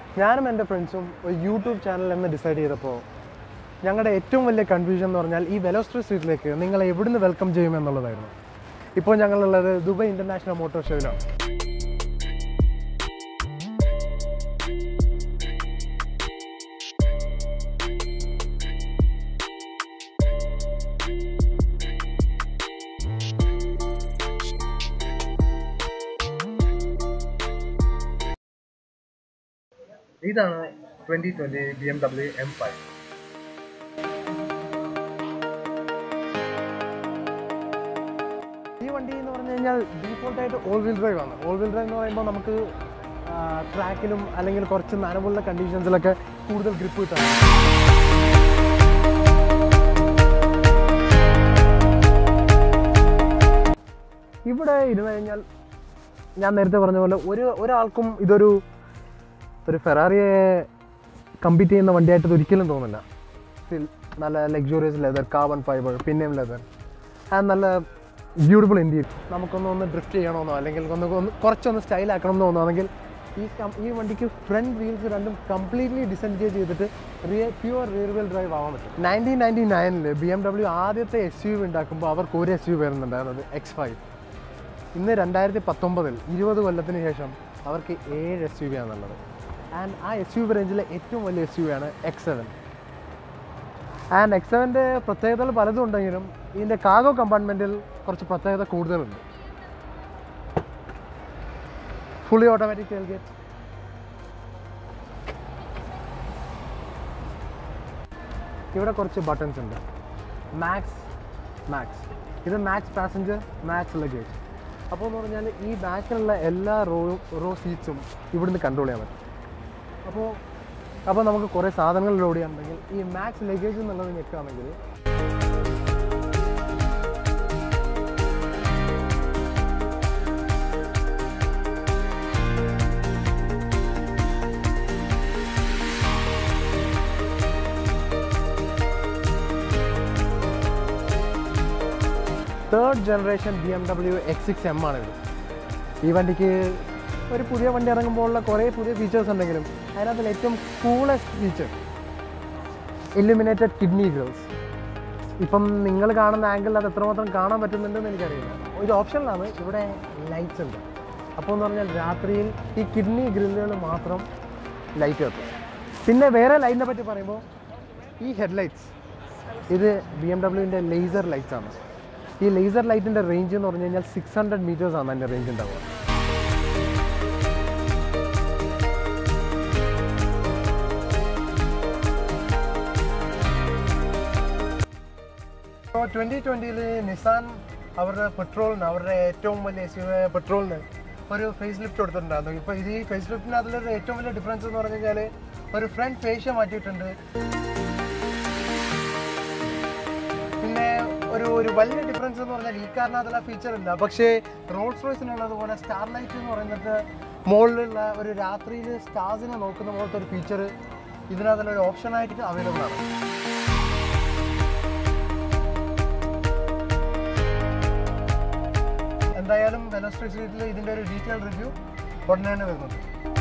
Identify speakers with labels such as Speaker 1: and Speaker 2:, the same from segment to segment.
Speaker 1: ഞാനും എൻ്റെ ഫ്രണ്ട്സും ഒരു യൂട്യൂബ് ചാനൽ എന്ന് ഡിസൈഡ് ചെയ്തപ്പോൾ ഞങ്ങളുടെ ഏറ്റവും വലിയ കൺഫ്യൂഷൻ എന്ന് പറഞ്ഞാൽ ഈ വെലോസ്ട്രി സ്ട്രീറ്റിലേക്ക് നിങ്ങളെ എവിടുന്ന് വെൽക്കം ചെയ്യും എന്നുള്ളതായിരുന്നു ഇപ്പോൾ ഞങ്ങളുള്ളത് ദുബായ് ഇൻ്റർനാഷണൽ മോട്ടോർ ഷോയിലാണ് ഇതാണ് twenty twenty B M W M five ഈ വണ്ടി എന്ന് പറഞ്ഞു കഴിഞ്ഞാൽ ഡീഫോൾട്ടായിട്ട് ഓൾ വീൽ ഡ്രൈവ് ആണ് ഓൾ വീൽ ഡ്രൈവ് എന്ന് പറയുമ്പോൾ നമുക്ക് ട്രാക്കിലും അല്ലെങ്കിൽ കുറച്ച് നനവുള്ള കണ്ടീഷൻസിലൊക്കെ കൂടുതൽ ഗ്രിപ്പ് കിട്ടാൻ ഇവിടെ ഇരുന്ന് കഴിഞ്ഞാൽ ഞാൻ നേരത്തെ പറഞ്ഞ പോലെ ഒരു ഒരാൾക്കും ഇതൊരു ഒരു ഫെറാറിയെ കമ്പീറ്റ് ചെയ്യുന്ന വണ്ടിയായിട്ട് ഇത് ഒരിക്കലും തോന്നില്ല Still നല്ല ലക്ഷറിയസ് ലെതർ കാർബൺ ഫൈബർ പിന്നെയും ലെതർ ആ നല്ല ബ്യൂട്ടിഫുൾ ഇന്ത്യൻ നമുക്കൊന്ന് ഒന്ന് ഡ്രിഫ്റ്റ് ചെയ്യണമെന്നോ അല്ലെങ്കിൽ ഒന്ന് ഒന്ന് കുറച്ചൊന്ന് സ്റ്റൈൽ ആക്കണം എന്ന് തോന്നുകയാണെങ്കിൽ ഈ കം- ഈ വണ്ടിക്ക് ഫ്രണ്ട് വീൽസ് രണ്ടും കംപ്ലീറ്റ്ലി ഡിസെൻഗേജ് ചെയ്തിട്ട് rear pure rear wheel drive ആവാൻ പറ്റും നയൻറ്റീൻ നയൻറ്റി നയനിൽ ബി എം ഡബ്ല്യു ആദ്യത്തെ എസ് യു ഉണ്ടാക്കുമ്പോൾ അവർക്ക് ഒരു എസ് യു വരുന്നുണ്ടായിരുന്നത് എക്സ് ഫൈവ് ഇന്ന് രണ്ടായിരത്തി പത്തൊമ്പതിൽ ഇരുപത് കൊല്ലത്തിന് ശേഷം അവർക്ക് ഏഴ് എസ് യു വി ആണുള്ളത് ആൻഡ് ആ എസ് യു വി റേഞ്ചിലെ ഏറ്റവും വലിയ എസ് യു വി ആണ് എക്സ് സെവൻ ആൻഡ് എക്സ് സെവൻ്റെ പ്രത്യേകതകൾ പലതും ഉണ്ടെങ്കിലും ഇതിൻ്റെ കാഗോ കമ്പാർട്ട്മെൻറ്റിൽ കുറച്ച് പ്രത്യേകത കൂടുതലുണ്ട് ഫുള്ളി ഓട്ടോമാറ്റിക് ടെയിൽ ഗേറ്റ് ഇവിടെ കുറച്ച് ബട്ടൺസ് ഉണ്ട് മാക്സ് മാക്സ് ഇത് മാക്സ് പാസഞ്ചർ മാക്സ് ലഗേജ് അപ്പോൾ എന്ന് പറഞ്ഞാൽ ഈ ബാക്കിലുള്ള എല്ലാ റോ റോ സീറ്റ്സും ഇവിടുന്ന് കൺട്രോൾ ചെയ്യാൻ പറ്റും അപ്പോൾ അപ്പോൾ നമുക്ക് കുറേ സാധനങ്ങൾ ലോഡ് ചെയ്യാനുണ്ടെങ്കിൽ ഈ മാക്സ് ലഗേജ് എന്നുള്ളത് ഞെക്കുകയാണെങ്കിൽ third generation B M W X six M ആണ് ഇത് ഈ വണ്ടിക്ക് ഒരു പുതിയ വണ്ടി ഇറങ്ങുമ്പോഴുള്ള കുറേ പുതിയ ഫീച്ചേഴ്സ് ഉണ്ടെങ്കിലും അതിനകത്തിൽ ഏറ്റവും coolest feature illuminated kidney grills ഇപ്പം നിങ്ങൾ കാണുന്ന ആംഗിളിൽ അത് എത്രമാത്രം കാണാൻ പറ്റുന്നുണ്ടെന്ന് എനിക്കറിയില്ല ഒരു ഓപ്ഷനിലാണ് ഇവിടെ ലൈറ്റ്സ് ഉണ്ട് അപ്പോൾ എന്ന് പറഞ്ഞാൽ രാത്രിയിൽ ഈ കിഡ്നി ഗ്രില്ലുകൾ മാത്രം ലൈറ്റ് കത്തും പിന്നെ വേറെ ലൈറ്റിനെ പറ്റി പറയുമ്പോൾ ഈ ഹെഡ്ലൈറ്റ്സ് ഇത് ബി എം ഡബ്ല്യുവിൻ്റെ ലേസർ ലൈറ്റ്സ് ആണ് ഈ ലേസർ ലൈറ്റിൻ്റെ റേഞ്ച് എന്ന് പറഞ്ഞു കഴിഞ്ഞാൽ സിക്സ് ഹൺഡ്രഡ് മീറ്റേഴ്സ് ആണ് അതിൻ്റെ റേഞ്ച് ഉണ്ടാവുക ഇപ്പോൾ ട്വൻ്റി ട്വൻ്റിയിൽ നിസാൻ അവരുടെ പെട്രോളിന് അവരുടെ ഏറ്റവും വലിയ എസ് പെട്രോളിന് ഒരു ഫേസ് ലിഫ്റ്റ് കൊടുത്തിട്ടുണ്ടായിരുന്നു ഇപ്പോൾ ഇത് ഈ ഫേസ് ലിഫ്റ്റിന് അതിലൊരു ഏറ്റവും വലിയ ഡിഫറൻസ് എന്ന് പറഞ്ഞു കഴിഞ്ഞാൽ ഒരു ഫ്രണ്ട് ഫേഷ്യ മാറ്റിയിട്ടുണ്ട് പിന്നെ ഒരു ഒരു വലിയ ഡിഫറൻസ് എന്ന് പറഞ്ഞാൽ ഈ കാറിനകത്തുള്ള ഫീച്ചർ ഇല്ല പക്ഷേ റോൾസ് റോയ്സിനുള്ളതുപോലെ സ്റ്റാർ ലൈറ്റ് എന്ന് പറയുന്നത് മുകളിലുള്ള ഒരു രാത്രിയിൽ സ്റ്റാർസിനെ നോക്കുന്ന പോലത്തെ ഒരു ഫീച്ചർ ഇതിനകത്തുള്ള ഒരു ഓപ്ഷനായിട്ട് അവൈലബിൾ ആണ് എന്തായാലും വെനസ്ട്രി സ്ട്രീറ്റിൽ ഇതിൻ്റെ ഒരു ഡീറ്റെയിൽ റിവ്യൂ ഉടനെ തന്നെ വരുന്നുണ്ട്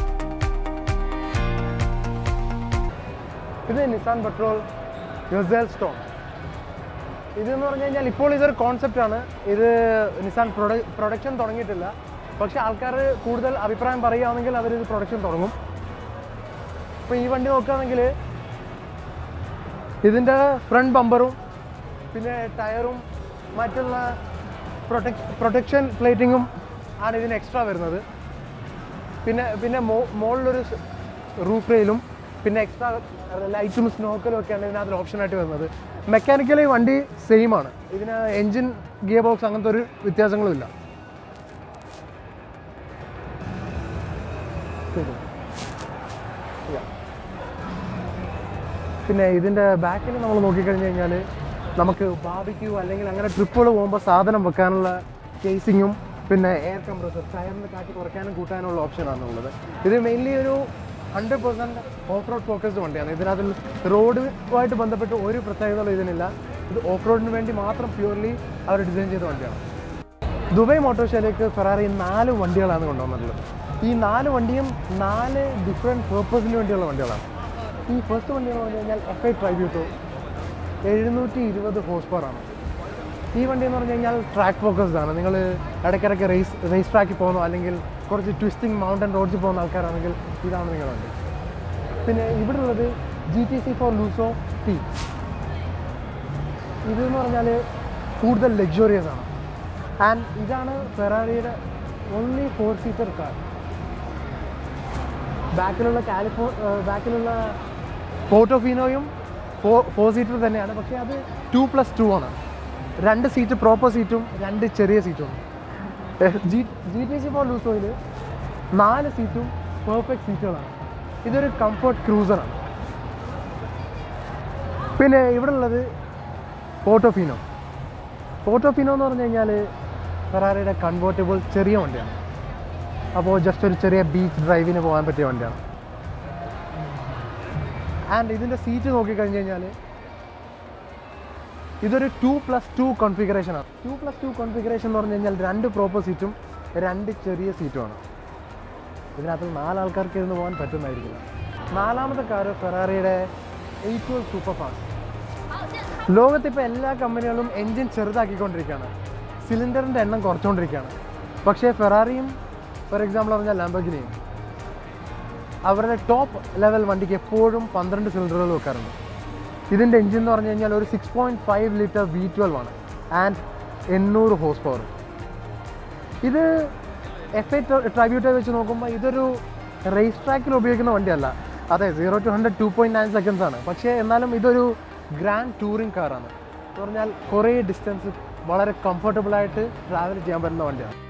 Speaker 1: ഇത് നിസാൻ പെട്രോൾ യുസേൽ സ്റ്റോൺ ഇതെന്ന് പറഞ്ഞു കഴിഞ്ഞാൽ ഇപ്പോൾ ഇതൊരു കോൺസെപ്റ്റ് ആണ് ഇത് നിസാൻ പ്രൊഡ പ്രൊഡക്ഷൻ തുടങ്ങിയിട്ടില്ല പക്ഷേ ആൾക്കാർ കൂടുതൽ അഭിപ്രായം പറയുകയാണെങ്കിൽ അവരിത് പ്രൊഡക്ഷൻ തുടങ്ങും ഇപ്പോൾ ഈ വണ്ടി നോക്കുകയാണെങ്കിൽ ഇതിൻ്റെ ഫ്രണ്ട് ബമ്പറും പിന്നെ ടയറും മറ്റുള്ള പ്രൊട്ടക് പ്രൊട്ടക്ഷൻ പ്ലേറ്റിങ്ങും ആണ് ഇതിന് എക്സ്ട്രാ വരുന്നത് പിന്നെ പിന്നെ മോ മുകളിലൊരു റൂഫ് റെയിലും പിന്നെ എക്സ്ട്രാ ലൈറ്റും സ്നോക്കലും ഒക്കെയാണ് ഇതിനകത്ത് ഓപ്ഷനായിട്ട് വരുന്നത് മെക്കാനിക്കലി വണ്ടി സെയിം ആണ് ഇതിന് എൻജിൻ ഗിയർ ബോക്സ് അങ്ങനത്തെ ഒരു വ്യത്യാസങ്ങളും ഇല്ല ശരി. Yeah. പിന്നെ ഇതിൻ്റെ ബാക്കിൽ നമ്മൾ നോക്കിക്കഴിഞ്ഞ് കഴിഞ്ഞാൽ നമുക്ക് ബാബിക്യൂ അല്ലെങ്കിൽ അങ്ങനെ ട്രിപ്പുകൾ പോകുമ്പോൾ സാധനം വെക്കാനുള്ള കേസിങ്ങും പിന്നെ എയർ കംപ്രസർ ടയറിന് കാറ്റ് കുറയ്ക്കാനും കൂട്ടാനുള്ള ഓപ്ഷനാണ് ഉള്ളത് ഇത് മെയിൻലി ഒരു hundred percent off road focused വണ്ടിയാണ് ഇതിനകത്തിൽ റോഡുമായിട്ട് ബന്ധപ്പെട്ട് ഒരു പ്രത്യേകതകളും ഇതിനില്ല ഇത് ഓഫ് റോഡിന് വേണ്ടി മാത്രം പ്യൂർലി അവർ ഡിസൈൻ ചെയ്ത വണ്ടിയാണ് ദുബായ് മോട്ടോർ ഷോയിലേക്ക് ഫെറാറി നാല് വണ്ടികളാണ് കൊണ്ടുവന്നിട്ടുള്ളത് ഈ നാല് വണ്ടിയും നാല് ഡിഫറെൻറ്റ് പേർപ്പസിന് വേണ്ടിയുള്ള വണ്ടികളാണ് ഈ ഫസ്റ്റ് വണ്ടി എന്ന് പറഞ്ഞു കഴിഞ്ഞാൽ എഫ് ഐ ട്രൈബ്യൂട്ടോ എഴുന്നൂറ്റി ഇരുപത് ഹോഴ്സ് പവർ ആണ് ഈ വണ്ടി എന്ന് പറഞ്ഞു കഴിഞ്ഞാൽ ട്രാക്ക് ഫോക്കസ്ഡ് ആണ് നിങ്ങൾ ഇടയ്ക്കിടയ്ക്ക് റേസ് റേസ് ട്രാക്കിൽ പോകുന്നു അല്ലെങ്കിൽ കുറച്ച് ട്വിസ്റ്റിംഗ് മൗണ്ടൻ റോഡ്സിൽ പോകുന്ന ആൾക്കാരാണെങ്കിൽ ഇതാണ് നിങ്ങളുടെ വണ്ടി പിന്നെ ഇവിടെ ഉള്ളത് G T C four Lusso T ഇതെന്ന് പറഞ്ഞാൽ കൂടുതൽ ലക്ഷറിയസ് ആണ് ആൻഡ് ഇതാണ് ഫെറാറിയുടെ ഓൺലി ഫോർ സീറ്റർ കാർ ബാക്കിലുള്ള കാലിഫോ ബാക്കിലുള്ള പോർട്ടോഫിനോയും ഫോർ ഫോർ സീറ്റർ തന്നെയാണ് പക്ഷേ അത് ടു പ്ലസ് ടു ആണ് രണ്ട് സീറ്റ് പ്രോപ്പർ സീറ്റും രണ്ട് ചെറിയ സീറ്റും G G T C four ലൂസോയിൽ നാല് സീറ്റും പെർഫെക്റ്റ് സീറ്റുകളാണ് ഇതൊരു കംഫർട്ട് ക്രൂസറാണ് പിന്നെ ഇവിടെ ഉള്ളത് പോർട്ടോഫിനോ പോർട്ടോഫിനോ എന്ന് പറഞ്ഞു കഴിഞ്ഞാൽ ഫെറാറിയുടെ കൺവേർട്ടബിൾ ചെറിയ വണ്ടിയാണ് അപ്പോൾ ജസ്റ്റ് ഒരു ചെറിയ ബീച്ച് ഡ്രൈവിന് പോകാൻ പറ്റിയ വണ്ടിയാണ് ആൻഡ് ഇതിൻ്റെ സീറ്റ് നോക്കിക്കഴിഞ്ഞ് കഴിഞ്ഞാൽ ഇതൊരു ടു പ്ലസ് ടു കോൺഫിഗറേഷനാണ് ടു പ്ലസ് ടു കോൺഫിഗറേഷൻ എന്ന് പറഞ്ഞു കഴിഞ്ഞാൽ രണ്ട് പ്രോപ്പർ സീറ്റും രണ്ട് ചെറിയ സീറ്റുമാണ് ഇതിനകത്ത് നാലാൾക്കാർക്ക് ഇരുന്ന് പോകാൻ പറ്റുന്നതായിരിക്കില്ല നാലാമത്തെ കാറ് ഫെറാറിയുടെ എയ്റ്റ് ട്വൽവ് സൂപ്പർ ഫാസ്റ്റ് ലോകത്ത് ഇപ്പോൾ എല്ലാ കമ്പനികളും എൻജിൻ ചെറുതാക്കിക്കൊണ്ടിരിക്കുകയാണ് സിലിണ്ടറിൻ്റെ എണ്ണം കുറച്ചുകൊണ്ടിരിക്കുകയാണ് പക്ഷേ ഫെറാറിയും ഫോർ എക്സാമ്പിൾ പറഞ്ഞാൽ ലാംബോഗിനിയും അവരുടെ ടോപ്പ് ലെവൽ വണ്ടിക്ക് എപ്പോഴും പന്ത്രണ്ട് സിലിണ്ടറുകൾ വെക്കാറുണ്ട് ഇതിൻ്റെ എൻജിൻ എന്ന് പറഞ്ഞു കഴിഞ്ഞാൽ ഒരു six point five litre V twelve ആണ് ആൻഡ് എണ്ണൂറ് ഹോഴ്സ് പവർ ഇത് എഫ് ഐ ട്രൈബ്യൂട്ടെ വെച്ച് നോക്കുമ്പോൾ ഇതൊരു റേസ് ട്രാക്കിൽ ഉപയോഗിക്കുന്ന വണ്ടിയല്ല അതെ zero to hundred two point nine seconds ആണ് പക്ഷേ എന്നാലും ഇതൊരു ഗ്രാൻഡ് ടൂറിംഗ് കാറാണ് എന്ന് പറഞ്ഞാൽ കുറേ ഡിസ്റ്റൻസ് വളരെ കംഫർട്ടബിളായിട്ട് ട്രാവൽ ചെയ്യാൻ പറ്റുന്ന വണ്ടിയാണ്